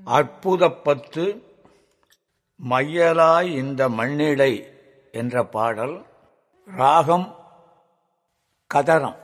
அற்புதப்பத்து மையலாய் இந்த மண்ணிடை என்ற பாடல் ராகம் கதரம்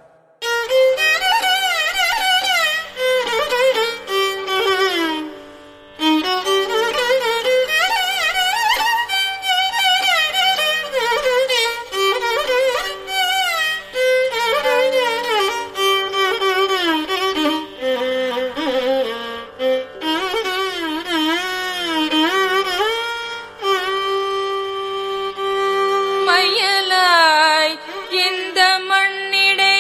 மையலாய் இந்த மண்ணிடை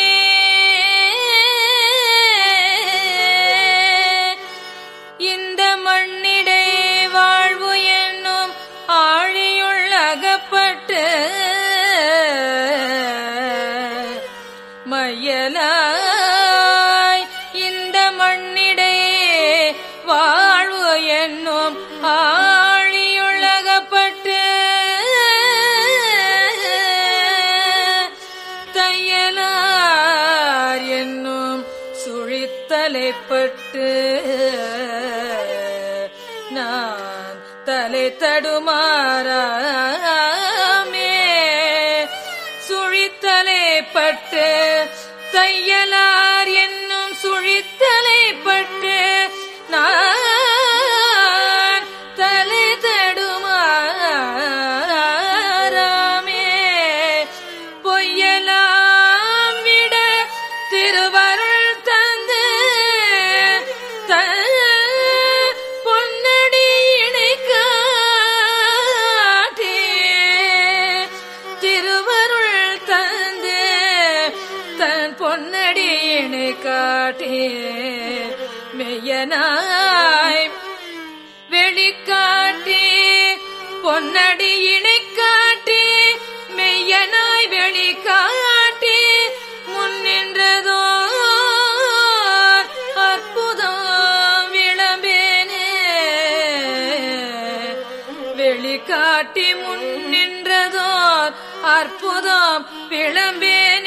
இந்த மண்ணிடை வாழ்வு என்னும் ஆழியுள் அகப்பட்டு மையலாய் இந்த மண்ணிடை வாழ்வு என்னும் ஆழியுள் அகப்பட்டு தையலார் என்னும் சுழித்தலைப்பட்டு நான் தலை தடுமாறாமே சுழித்தலைப்பட்டு தையலார் என்னும் சுழித்தலைப்பட்டு நான் தலை தடுமாறாமே பொய்யலாம் விட திருவருள் தந்து தன் பொன்னடி இணை காட்டி திருவருள் தந்து தன் பொன்னடி இணை காட்டி மெய்யனாய் வெளிக்காட்டி பொன்னடி இணை காட்டி மெய்யனாய் வெளிக்காட்டி முன்னின்றதோ அற்புதம் விளம்பேனே வெளிக்காட்டி முன்னின்றதோர் அற்புதம் விளம்பேனே